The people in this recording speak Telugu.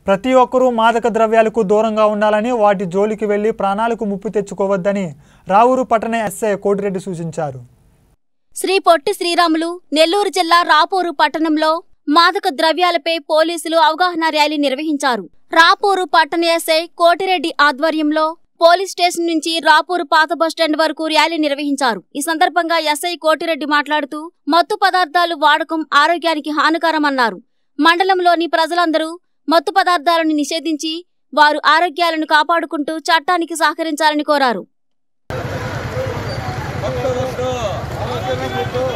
ప్రతి ఒక్కరూ మాదక ద్రవ్యాలకు దూరంగా ఉండాలని వాటి జోలికి వెళ్లి ప్రాణాలకు ముప్పు తెచ్చుకోవద్దని రావూరు పట్టణ ఎస్ఐ కోటిరెడ్డి సూచించారు శ్రీ పొట్టి శ్రీరాములు నెల్లూరు జిల్లా రాపూరు పట్టణంలో మాదక ద్రవ్యాలపై పోలీసులు అవగాహన ర్యాలీ నిర్వహించారు రాపూరు పట్టణ ఎస్ఐ కోటిరెడ్డి ఆధ్వర్యంలో పోలీస్ స్టేషన్ నుంచి రాపూరు పాత బస్టాండ్ వరకు ర్యాలీ నిర్వహించారు ఈ సందర్భంగా ఎస్ఐ కోటిరెడ్డి మాట్లాడుతూ మత్తు పదార్థాలు వాడకం ఆరోగ్యానికి హానికరమన్నారు మండలంలోని ప్రజలందరూ మత్తు పదార్థాలను నిషేధించి వారు ఆరోగ్యాలను కాపాడుకుంటూ చట్టానికి సహకరించాలని కోరారు భక్త వస్తు